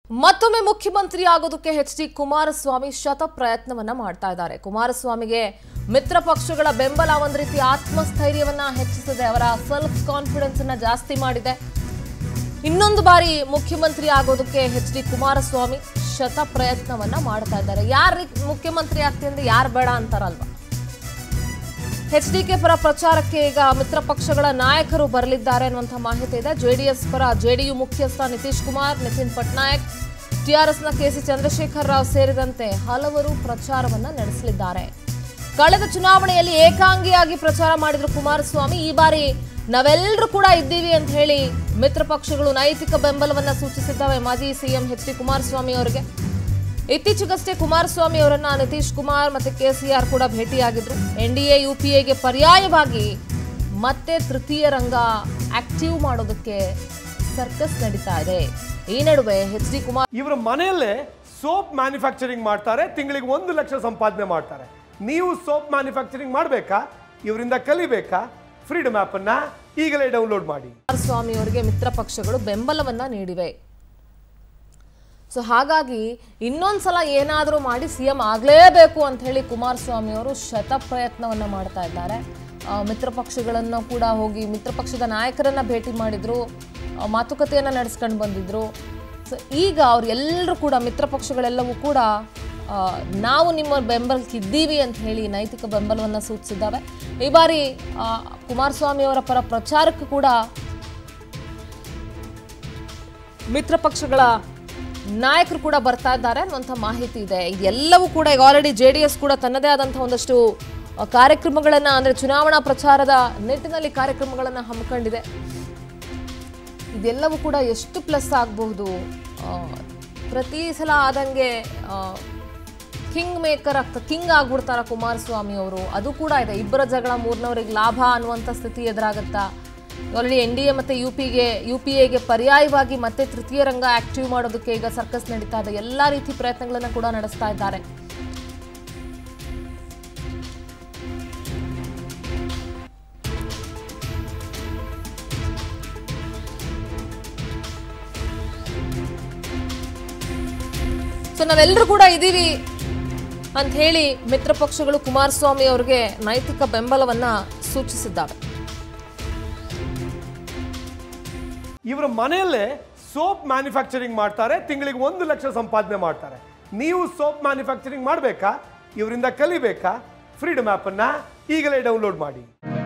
ಮತ್ತೊಮ್ಮೆ ಮುಖ್ಯಮಂತ್ರಿ ಆಗೋದಕ್ಕೆ ಎಚ್ ಡಿ ಕುಮಾರಸ್ವಾಮಿ ಶತ ಪ್ರಯತ್ನವನ್ನ ಮಾಡ್ತಾ ಇದ್ದಾರೆ ಕುಮಾರಸ್ವಾಮಿಗೆ ಮಿತ್ರ ಪಕ್ಷಗಳ ಬೆಂಬಲ ಒಂದ್ ರೀತಿ ಆತ್ಮಸ್ಥೈರ್ಯವನ್ನ ಹೆಚ್ಚಿಸಿದೆ ಅವರ ಸೆಲ್ಫ್ ಕಾನ್ಫಿಡೆನ್ಸ್ ಅನ್ನ ಜಾಸ್ತಿ ಮಾಡಿದೆ ಇನ್ನೊಂದು ಬಾರಿ ಮುಖ್ಯಮಂತ್ರಿ ಆಗೋದಕ್ಕೆ ಎಚ್ ಡಿ ಕುಮಾರಸ್ವಾಮಿ ಶತ ಪ್ರಯತ್ನವನ್ನ ಮಾಡ್ತಾ ಇದ್ದಾರೆ ಯಾರು ಮುಖ್ಯಮಂತ್ರಿ ಆಗ್ತೀನಿ ಅಂದ್ರೆ ಯಾರು ಬೇಡ ಅಂತಾರಲ್ವಾ ಎಚ್ ಡಿ ಕೆ ಪರ ಪ್ರಚಾರಕ್ಕೆ ಈಗ ಮಿತ್ರ ಪಕ್ಷಗಳ ನಾಯಕರು ಬರಲಿದ್ದಾರೆ ಅನ್ನುವಂಥ ಮಾಹಿತಿ ಇದೆ ಜೆಡಿಎಸ್ ಪರ ಜೆಡಿಯು ಮುಖ್ಯಸ್ಥ ನಿತೀಶ್ ಕುಮಾರ್ ನಿತಿನ್ ಪಟ್ನಾಯಕ್ ಟಿಆರ್ಎಸ್ನ ಕೆಸಿ ಚಂದ್ರಶೇಖರ್ ರಾವ್ ಸೇರಿದಂತೆ ಹಲವರು ಪ್ರಚಾರವನ್ನ ನಡೆಸಲಿದ್ದಾರೆ ಕಳೆದ ಚುನಾವಣೆಯಲ್ಲಿ ಏಕಾಂಗಿಯಾಗಿ ಪ್ರಚಾರ ಮಾಡಿದ್ರು ಕುಮಾರಸ್ವಾಮಿ ಈ ಬಾರಿ ನಾವೆಲ್ಲರೂ ಕೂಡ ಇದ್ದೀವಿ ಅಂತ ಹೇಳಿ ಮಿತ್ರ ಪಕ್ಷಗಳು ನೈತಿಕ ಬೆಂಬಲವನ್ನ ಸೂಚಿಸಿದ್ದಾವೆ ಮಾಜಿ ಸಿಎಂ ಎಚ್ ಡಿ ಕುಮಾರಸ್ವಾಮಿ ಅವರಿಗೆ ಇತ್ತೀಚೆಗಷ್ಟೇ ಕುಮಾರಸ್ವಾಮಿ ಅವರನ್ನ ನಿತೀಶ್ ಕುಮಾರ್ ಮತ್ತೆ ಕೆಸಿಆರ್ ಕೂಡ ಭೇಟಿಯಾಗಿದ್ರು ಎನ್ಡಿಎ ಯುಪಿಎಗೆ ಪರ್ಯಾಯವಾಗಿ ಮತ್ತೆ ತೃತೀಯ ರಂಗ ಆಕ್ಟಿವ್ ಮಾಡೋದಕ್ಕೆ ಸರ್ಕಸ್ ನಡೀತಾ ಇದೆ ಈ ನಡುವೆ ಎಚ್ ಡಿ ಕುಮಾರ್ ಇವರ ಮನೆಯಲ್ಲೇ ಸೋಪ್ ಮ್ಯಾನುಫ್ಯಾಕ್ಚರಿಂಗ್ ಮಾಡ್ತಾರೆ ತಿಂಗಳಿಗೆ ಒಂದು ಲಕ್ಷ ಸಂಪಾದನೆ ಮಾಡ್ತಾರೆ ನೀವು ಸೋಪ್ ಮ್ಯಾನುಫ್ಯಾಕ್ಚರಿಂಗ್ ಮಾಡಬೇಕಾ ಇವರಿಂದ ಕಲಿಬೇಕಾ ಫ್ರೀಡಮ್ ಆ್ಯಪನ್ನು ಈಗಲೇ ಡೌನ್ಲೋಡ್ ಮಾಡಿ ಕುಮಾರಸ್ವಾಮಿ ಅವರಿಗೆ ಮಿತ್ರ ಪಕ್ಷಗಳು ಬೆಂಬಲವನ್ನ ನೀಡಿವೆ ಸೊ ಹಾಗಾಗಿ ಇನ್ನೊಂದ್ಸಲ ಏನಾದರೂ ಮಾಡಿ ಸಿ ಎಂ ಆಗಲೇಬೇಕು ಅಂತ ಹೇಳಿ ಕುಮಾರಸ್ವಾಮಿ ಅವರು ಶತ ಪ್ರಯತ್ನವನ್ನ ಮಾಡ್ತಾ ಇದ್ದಾರೆ ಆ, ಮಿತ್ರ ಪಕ್ಷಗಳನ್ನು ಕೂಡ ಹೋಗಿ ಮಿತ್ರ ಪಕ್ಷದ ನಾಯಕರನ್ನ ಭೇಟಿ ಮಾಡಿದ್ರು ಆ, ಮಾತುಕತೆಯನ್ನ ನಡೆಸ್ಕೊಂಡು ಬಂದಿದ್ರು ಸೊ ಈಗ ಅವ್ರು ಎಲ್ಲರೂ ಕೂಡ ಮಿತ್ರ ಪಕ್ಷಗಳೆಲ್ಲವೂ ಕೂಡ ಆ, ನಾವು ನಿಮ್ಮ ಬೆಂಬಲಕ್ಕೆ ಇದ್ದೀವಿ ಅಂತ ಹೇಳಿ ನೈತಿಕ ಬೆಂಬಲವನ್ನು ಸೂಚಿಸಿದ್ದಾವೆ ಈ ಬಾರಿ ಆ, ಕುಮಾರಸ್ವಾಮಿ ಅವರ ಪರ ಪ್ರಚಾರಕ್ಕೂ ಕೂಡ ಮಿತ್ರ ಪಕ್ಷಗಳ ನಾಯಕರು ಕೂಡ ಬರ್ತಾ ಇದ್ದಾರೆ ಅನ್ನುವಂಥ ಮಾಹಿತಿ ಇದೆ ಇದೆಲ್ಲವೂ ಕೂಡ ಈಗ ಆಲ್ರೆಡಿ ಜೆ ಡಿ ಎಸ್ ಕೂಡ ತನ್ನದೇ ಆದಂತಹ ಒಂದಷ್ಟು ಆ, ಕಾರ್ಯಕ್ರಮಗಳನ್ನ ಅಂದ್ರೆ ಚುನಾವಣಾ ಪ್ರಚಾರದ ನಿಟ್ಟಿನಲ್ಲಿ ಕಾರ್ಯಕ್ರಮಗಳನ್ನ ಹಮ್ಮಿಕೊಂಡಿದೆ ಇದೆಲ್ಲವೂ ಕೂಡ ಎಷ್ಟು ಪ್ಲಸ್ ಆಗಬಹುದು ಪ್ರತಿ ಸಲ ಆದಂಗೆ ಕಿಂಗ್ ಮೇಕರ್ ಆಗ್ತಾ ಕಿಂಗ್ ಆಗ್ಬಿಡ್ತಾರ ಕುಮಾರಸ್ವಾಮಿ ಅವರು ಅದು ಕೂಡ ಇದೆ ಇಬ್ಬರ ಜಗಳ ಮೂರನವರಿಗೆ ಲಾಭ ಅನ್ನುವಂಥ ಸ್ಥಿತಿ ಎದುರಾಗುತ್ತಾ ಆಲ್ರೆಡಿ ಎನ್ ಡಿ ಎ ಮತ್ತು ಯು ಪಿಗೆ ಯು ಪಿ ಎಗೆ ಪರ್ಯಾಯವಾಗಿ ಮತ್ತೆ ತೃತೀಯ ರಂಗ ಆಕ್ಟಿವ್ ಮಾಡೋದಕ್ಕೆ ಈಗ ಸರ್ಕಸ್ ನಡೀತಾ ಇದೆ ಎಲ್ಲ ರೀತಿ ಪ್ರಯತ್ನಗಳನ್ನು ಕೂಡ ನಡೆಸ್ತಾ ಇದ್ದಾರೆ ಸೊ ನಾವೆಲ್ಲರೂ ಕೂಡ ಇದ್ದೀವಿ ಅಂತ ಹೇಳಿ ಮಿತ್ರ ಪಕ್ಷಗಳು ಕುಮಾರಸ್ವಾಮಿ ಅವರಿಗೆ ನೈತಿಕ ಬೆಂಬಲವನ್ನ ಸೂಚಿಸಿದ್ದಾವೆ ಇವರ ಮನೆಯಲ್ಲೇ ಸೋಪ್ ಮ್ಯಾನುಫ್ಯಾಕ್ಚರಿಂಗ್ ಮಾಡ್ತಾರೆ ತಿಂಗಳಿಗೆ ಒಂದು ಲಕ್ಷ ಸಂಪಾದನೆ ಮಾಡ್ತಾರೆ ನೀವು ಸೋಪ್ ಮ್ಯಾನುಫ್ಯಾಕ್ಚರಿಂಗ್ ಮಾಡಬೇಕಾ ಇವರಿಂದ ಕಲಿಬೇಕಾ ಫ್ರೀಡಮ್ ಆ್ಯಪನ್ನು ಈಗಲೇ ಡೌನ್ಲೋಡ್ ಮಾಡಿ